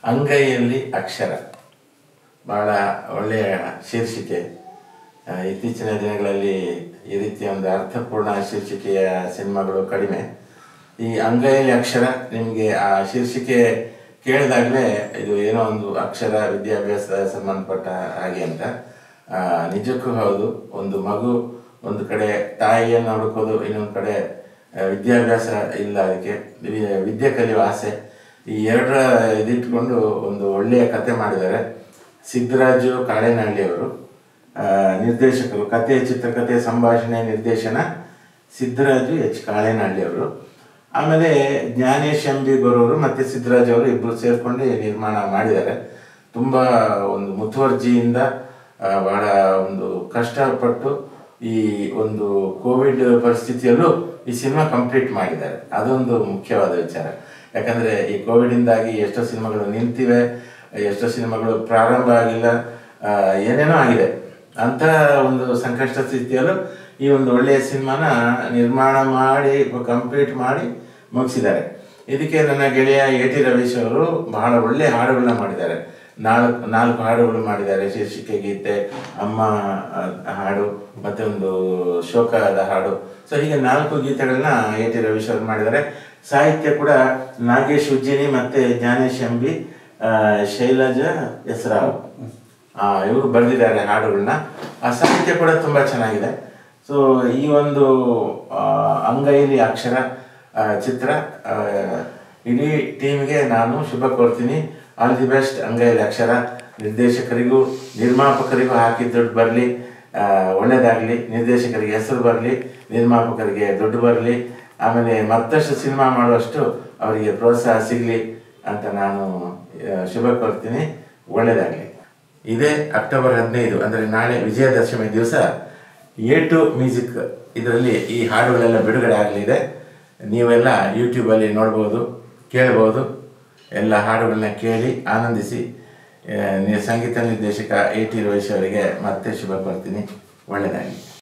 ಅಂಗೈಯಲ್ಲಿ ಅಕ್ಷರ ಬಹಳ ಒಳ್ಳೆಯ ಶೀರ್ಷಿಕೆ ಆ, ಇತ್ತೀಚಿನ ದಿನಗಳಲ್ಲಿ ಈ ರೀತಿಯ ಒಂದು ಅರ್ಥಪೂರ್ಣ ಶೀರ್ಷಿಕೆಯ ಸಿನಿಮಾಗಳು ಕಡಿಮೆ ಈ ಅಂಗೈಯಲ್ಲಿ ಅಕ್ಷರ ನಿಮಗೆ ಆ ಶೀರ್ಷಿಕೆ ಕೇಳಿದಾಗಲೇ ಇದು ಏನೋ ಒಂದು ಅಕ್ಷರ ವಿದ್ಯಾಭ್ಯಾಸದ ಸಂಬಂಧಪಟ್ಟ ಹಾಗೆ ಅಂತ ಆ, ನಿಜಕ್ಕೂ ಹೌದು ಒಂದು ಮಗು ಒಂದು ಕಡೆ ತಾಯಿಯನ್ನು ಹುಡುಕೋದು ಇನ್ನೊಂದು ಕಡೆ ಆ, ವಿದ್ಯಾಭ್ಯಾಸ ಇಲ್ಲ ಅದಕ್ಕೆ ವಿ- ವಿದ್ಯೆ ಕಲಿಯುವ ಆಸೆ ಈ ಎರಡರ ಇದಿಟ್ಕೊಂಡು ಒಂದು ಒಳ್ಳೆಯ ಕತೆ ಮಾಡಿದ್ದಾರೆ ಸಿದ್ದರಾಜು ಕಾಳೆನಹಳ್ಳಿಯವರು ಆ, ನಿರ್ದೇಶಕರು ಕತೆ ಚಿತ್ರಕಥೆ ಸಂಭಾಷಣೆ ನಿರ್ದೇಶನ ಸಿದ್ದರಾಜು ಎಚ್ ಕಾಳೆನಹಳ್ಳಿಯವರು ಆಮೇಲೆ ಜ್ಞಾನೇಶ್ ಎಂಬಿ ಬರೋರು ಮತ್ತು ಸಿದ್ದರಾಜ್ ಅವರು ಇಬ್ಬರು ಸೇರಿಕೊಂಡು ನಿರ್ಮಾಣ ಮಾಡಿದ್ದಾರೆ ತುಂಬ ಒಂದು ಮುತುವರ್ಜಿಯಿಂದ ಆ, ಬಹಳ ಒಂದು ಕಷ್ಟಪಟ್ಟು ಈ ಒಂದು ಕೋವಿಡ್ ಪರಿಸ್ಥಿತಿಯಲ್ಲೂ ಈ ಸಿನಿಮಾ ಕಂಪ್ಲೀಟ್ ಮಾಡಿದ್ದಾರೆ ಅದೊಂದು ಮುಖ್ಯವಾದ ವಿಚಾರ ಯಾಕಂದರೆ ಈ ಕೋವಿಡಿಂದಾಗಿ ಎಷ್ಟೋ ಸಿನಿಮಾಗಳು ನಿಂತಿವೆ ಎಷ್ಟೋ ಸಿನಿಮಾಗಳು ಪ್ರಾರಂಭ ಆಗಿಲ್ಲ ಆ, ಏನೇನೋ ಆಗಿದೆ ಅಂಥ ಒಂದು ಸಂಕಷ್ಟ ಸ್ಥಿತಿಯಲ್ಲೂ ಈ ಒಂದು ಒಳ್ಳೆಯ ಸಿನಿಮಾನ ನಿರ್ಮಾಣ ಮಾಡಿ ಕಂಪ್ಲೀಟ್ ಮಾಡಿ ಮುಗಿಸಿದ್ದಾರೆ ಇದಕ್ಕೆ ನನ್ನ ಗೆಳೆಯ ಎ ಟಿ ರವೀಶ್ ಅವರು ಬಹಳ ಒಳ್ಳೆಯ ಹಾಡುಗಳನ್ನ ಮಾಡಿದ್ದಾರೆ ನಾಲ್ಕು ನಾಲ್ಕು ಹಾಡುಗಳು ಮಾಡಿದ್ದಾರೆ ಶೀರ್ಷಿಕೆ ಗೀತೆ ಅಮ್ಮ ಆ, ಹಾಡು ಮತ್ತೆ ಒಂದು ಶೋಕದ ಹಾಡು ಸೊ ಹೀಗೆ ನಾಲ್ಕು ಗೀತೆಗಳನ್ನ ಎ ಟಿ ರವೀಶ್ ಅವರು ಮಾಡಿದ್ದಾರೆ ಸಾಹಿತ್ಯ ಕೂಡ ನಾಗೇಶ್ ಉಜ್ಜಿನಿ ಮತ್ತೆ ಜ್ಞಾನೇಶ್ ಎಂಬಿ ಆ, ಶೈಲಜಾ ಹೆಸರಾವ್ ಇವರು ಬರೆದಿದ್ದಾರೆ ಹಾಡುಗಳನ್ನ ಆ ಸಾಹಿತ್ಯ ಕೂಡ ತುಂಬ ಚೆನ್ನಾಗಿದೆ ಸೊ ಈ ಒಂದು ಆ, ಅಂಗೈಲಿ ಅಕ್ಷರ ಆ, ಚಿತ್ರ ಆ, ಇಡೀ ಟೀಮ್ಗೆ ನಾನು ಶುಭ ಕೋರ್ತೀನಿ ಆಲ್ ದಿ ಬೆಸ್ಟ್ ಅಂಗೈಲಿ ಅಕ್ಷರ ನಿರ್ದೇಶಕರಿಗೂ ನಿರ್ಮಾಪಕರಿಗೂ ಹಾಕಿ ದುಡ್ಡು ಬರಲಿ ಒಳ್ಳೇದಾಗಲಿ ನಿರ್ದೇಶಕರಿಗೆ ಹೆಸರು ಬರಲಿ ನಿರ್ಮಾಪಕರಿಗೆ ದುಡ್ಡು ಬರಲಿ ಆಮೇಲೆ ಮತ್ತಷ್ಟು ಸಿನಿಮಾ ಮಾಡುವಷ್ಟು ಅವರಿಗೆ ಪ್ರೋತ್ಸಾಹ ಸಿಗಲಿ ಅಂತ ನಾನು ಆ, ಶುಭ ಕೋರ್ತೀನಿ ಒಳ್ಳೇದಾಗಲಿ ಇದೇ ಅಕ್ಟೋಬರ್ ಹದಿನೈದು ಅಂದರೆ ನಾಳೆ ವಿಜಯದಶಮಿ ದಿವಸ ಎ ಟು ಮ್ಯೂಸಿಕ್ ಇದರಲ್ಲಿ ಈ ಹಾಡುಗಳೆಲ್ಲ ಬಿಡುಗಡೆ ಆಗಲಿದೆ ನೀವೆಲ್ಲ ಯೂಟ್ಯೂಬಲ್ಲಿ ನೋಡ್ಬೋದು ಕೇಳ್ಬೋದು ಎಲ್ಲ ಹಾಡುಗಳನ್ನ ಕೇಳಿ ಆನಂದಿಸಿ ಆ, ನಿ- ಸಂಗೀತ ನಿರ್ದೇಶಕ ಎ ಟಿ ರಮೇಶ್ ಅವರಿಗೆ ಮತ್ತೆ ಶುಭ ಕೋರ್ತೀನಿ ಒಳ್ಳೆಯದಾಗಲಿ